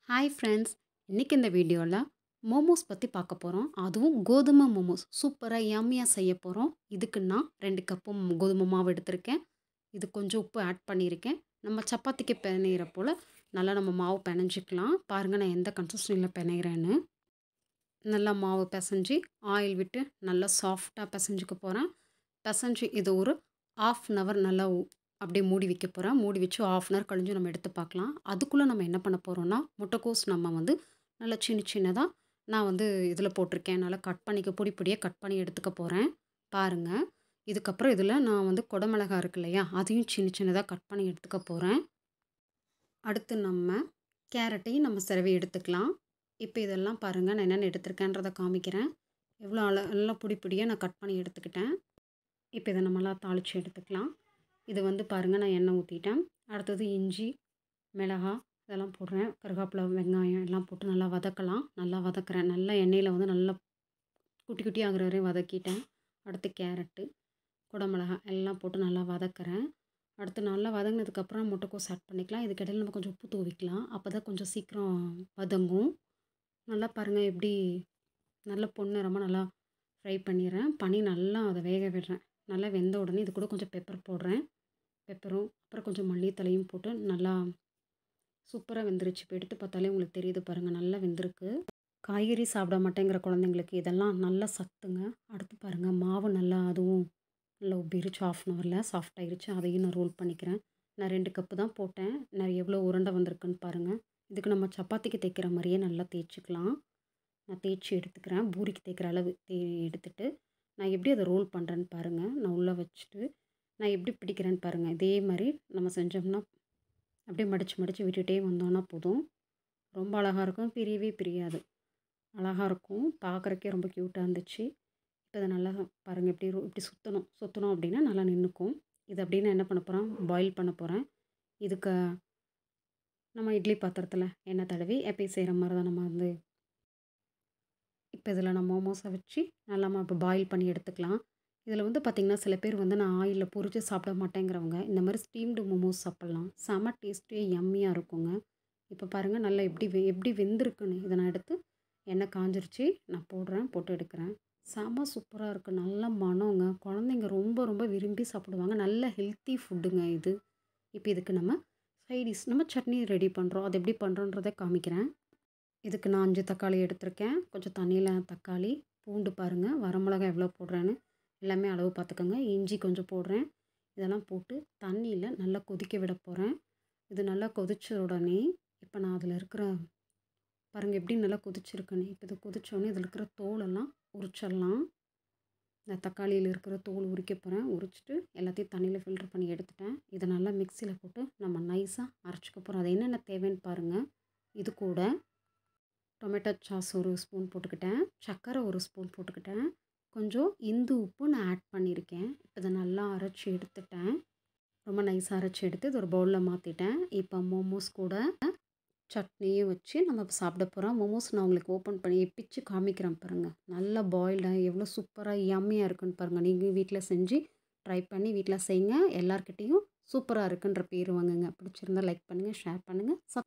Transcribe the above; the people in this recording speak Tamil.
ஹாய் ஃப்ரெண்ட்ஸ் இன்றைக்கி இந்த வீடியோவில் மோமோஸ் பற்றி பார்க்க போகிறோம் அதுவும் கோதுமை மோமோஸ் சூப்பராக யம்மியாக செய்ய போகிறோம் இதுக்கு நான் ரெண்டு கப்பு கோதுமை மாவு எடுத்திருக்கேன் இது கொஞ்சம் உப்பு ஆட் பண்ணியிருக்கேன் நம்ம சப்பாத்திக்கு பிணையிற போல் நல்லா நம்ம மாவு பிணைஞ்சிக்கலாம் பாருங்கள் நான் எந்த கன்சிஸ்டன்சியில் பிணைகிறேன்னு நல்லா மாவு பிசைஞ்சு ஆயில் விட்டு நல்லா சாஃப்டாக பிசைஞ்சுக்க போகிறேன் பிசைஞ்சு இது ஒரு ஆஃப் அன் ஹவர் நல்லா ஊ- அப்படியே மூடி வைக்க போகிறேன் மூடி வச்சு ஆஃப் அன் ஹவர் கழிஞ்சு நம்ம எடுத்து பார்க்கலாம் அதுக்குள்ளே நம்ம என்ன பண்ண போகிறோம்னா முட்டைக்கோஸ் நம்ம வந்து நல்லா சின்ன சின்னதாக நான் வந்து இதில் போட்டிருக்கேன் நல்லா கட் பண்ணிக்க பொடி பொடியாக கட் பண்ணி எடுத்துக்க போகிறேன் பாருங்கள் இதுக்கப்புறம் இதில் நான் வந்து குடமிளகா இருக்கு இல்லையா அதையும் சின்ன சின்னதாக கட் பண்ணி எடுத்துக்க போகிறேன் அடுத்து நம்ம கேரட்டையும் நம்ம சிரவி எடுத்துக்கலாம் இப்போ இதெல்லாம் பாருங்கள் நான் என்னென்ன எடுத்திருக்கேன்றதை காமிக்கிறேன் எவ்வளோ அள எல்லாம் பொடி பொடியாக நான் கட் பண்ணி எடுத்துக்கிட்டேன் இப்போ இதை நம்மளாம் தாளித்து எடுத்துக்கலாம் இது வந்து பாருங்கள் நான் எண்ணெய் ஊற்றிட்டேன் அடுத்தது இஞ்சி மிளகா இதெல்லாம் போடுறேன் கருவேப்பிலை வெங்காயம் எல்லாம் போட்டு நல்லா வதக்கலாம் நல்லா வதக்குறேன் நல்லா எண்ணெயில் வந்து நல்லா குட்டி குட்டி ஆகுற வரையும் வதக்கிட்டேன் அடுத்து கேரட்டு குடமிளகா எல்லாம் போட்டு நல்லா வதக்குறேன் அடுத்து நல்லா வதங்கினதுக்கப்புறம் முட்டைக்கோஸ் ஆட் பண்ணிக்கலாம் இதுக்கிடையில் நம்ம கொஞ்சம் உப்பு தூவிக்கலாம் அப்போ தான் கொஞ்சம் சீக்கிரம் வதங்கும் நல்லா பாருங்கள் எப்படி நல்ல பொன்னிறமாக நல்லா ஃப்ரை பண்ணிடுறேன் பண்ணி நல்லா அதை வேக விடுறேன் நல்லா வெந்த உடனே இது கூட கொஞ்சம் பெப்பர் போடுறேன் பெப்பரும் அப்புறம் கொஞ்சம் மல்லித்தலையும் போட்டு நல்லா சூப்பராக வெந்துருச்சு இப்போ எடுத்து பார்த்தாலே உங்களுக்கு தெரியுது பாருங்கள் நல்லா வெந்திருக்கு காய்கறி சாப்பிட மாட்டேங்கிற குழந்தைங்களுக்கு இதெல்லாம் நல்லா சத்துங்க அடுத்து பாருங்கள் மாவு நல்லா அதுவும் நல்லா உப்பிருச்சு ஆஃப் அன் ஹவரில் சாஃப்ட் ஆயிருச்சு அதையும் நான் ரோல் பண்ணிக்கிறேன் நான் ரெண்டு கப்பு தான் போட்டேன் நான் எவ்வளோ உருண்டை வந்திருக்குன்னு பாருங்கள் இதுக்கு நம்ம சப்பாத்திக்கு தேய்க்கிற மாதிரியே நல்லா தேய்ச்சிக்கலாம் நான் தேய்ச்சி எடுத்துக்கிறேன் பூரிக்கு தேய்க்கிற அளவு தே எடுத்துட்டு நான் எப்படி அதை ரோல் பண்ணுறேன்னு பாருங்கள் நான் உள்ளே வச்சுட்டு நான் எப்படி பிடிக்கிறேன்னு பாருங்கள் இதே மாதிரி நம்ம செஞ்சோம்னா அப்படியே மடித்து மடித்து விட்டுட்டே வந்தோன்னா போதும் ரொம்ப அழகாக இருக்கும் பிரியவே பிரியாது அழகாக இருக்கும் பார்க்குறக்கே ரொம்ப க்யூட்டாக இருந்துச்சு இப்போ இதை நல்லா பாருங்கள் இப்படி ரோ- இப்படி சுற்றணும் சுற்றணும் அப்படின்னா நல்லா நின்றுக்கும் இது அப்படின்னு என்ன பண்ண போகிறேன் பாயில் பண்ண போகிறேன் இதுக்கு நம்ம இட்லி பாத்திரத்தில் எண்ணெய் தடவி எப்பயும் செய்கிற மாதிரி தான் நம்ம வந்து இப்போ இதில் நான் மோமோஸை வச்சு நல்லா நம்ம இப்போ பாயில் பண்ணி எடுத்துக்கலாம் இதில் வந்து பார்த்திங்கன்னா சில பேர் வந்து நான் ஆயிலில் பொரிச்சு சாப்பிட மாட்டேங்கிறவங்க இந்த மாதிரி ஸ்டீம்டு மோமோஸ் சாப்பிட்லாம் செம டேஸ்ட்டே யம்மியாக இருக்குங்க இப்போ பாருங்கள் நல்லா எப்படி வெ எப்படி வெந்திருக்குன்னு இதை நான் எடுத்து எண்ணெய் காஞ்சிருச்சு நான் போடுறேன் போட்டு எடுக்கிறேன் செம சூப்பராக இருக்குது நல்ல மணங்க குழந்தைங்க ரொம்ப ரொம்ப விரும்பி சாப்பிடுவாங்க நல்ல ஹெல்த்தி ஃபுட்டுங்க இது இப்போ இதுக்கு நம்ம சைடிஸ் நம்ம சட்னி ரெடி பண்ணுறோம் அது எப்படி பண்ணுறோன்றதை காமிக்கிறேன் இதுக்கு நான் அஞ்சு தக்காளி எடுத்திருக்கேன் கொஞ்சம் தண்ணியில் தக்காளி பூண்டு பாருங்கள் வரமிளகாய் எவ்வளோ போடுறேன்னு எல்லாமே அளவு பார்த்துக்கோங்க இஞ்சி கொஞ்சம் போடுறேன் இதெல்லாம் போட்டு தண்ணியில் நல்லா கொதிக்க விட போகிறேன் இது நல்லா கொதிச்ச உடனே இப்போ நான் அதில் இருக்கிற பாருங்கள் எப்படி நல்லா கொதிச்சிருக்குன்னு இப்போ இது கொதிச்சோடனே இதில் இருக்கிற தோலெல்லாம் உரிச்சிடலாம் இந்த தக்காளியில் இருக்கிற தோல் உரிக்க போகிறேன் உரிச்சிட்டு எல்லாத்தையும் தண்ணியில் ஃபில்டர் பண்ணி எடுத்துட்டேன் இதை நல்லா மிக்சியில் போட்டு நம்ம நைஸாக அரைச்சிக்க போகிறோம் அது என்னென்ன தேவைன்னு பாருங்கள் இது கூட டொமேட்டோ சாஸ் ஒரு ஸ்பூன் போட்டுக்கிட்டேன் சர்க்கரை ஒரு ஸ்பூன் போட்டுக்கிட்டேன் கொஞ்சம் இந்து உப்பு நான் ஆட் பண்ணியிருக்கேன் இப்போ இதை நல்லா அரைச்சி எடுத்துட்டேன் ரொம்ப நைஸாக அரைச்சி எடுத்து இது ஒரு பவுலில் மாற்றிட்டேன் இப்போ மோமோஸ் கூட சட்னியும் வச்சு நம்ம இப்ப சாப்பிட போகிறோம் மோமோஸ் நான் உங்களுக்கு ஓப்பன் பண்ணி பிச்சு காமிக்கிறேன் பாருங்கள் நல்லா பாயில்டாக எவ்வளோ சூப்பராக யம்மியாக இருக்குன்னு பாருங்கள் நீங்கள் வீட்டில் செஞ்சு ட்ரை பண்ணி வீட்டில் செய்யுங்க எல்லார்கிட்டேயும் சூப்பராக இருக்குன்ற பேர் வாங்குங்க பிடிச்சிருந்தா லைக் பண்ணுங்கள் ஷேர் பண்ணுங்கள் சப்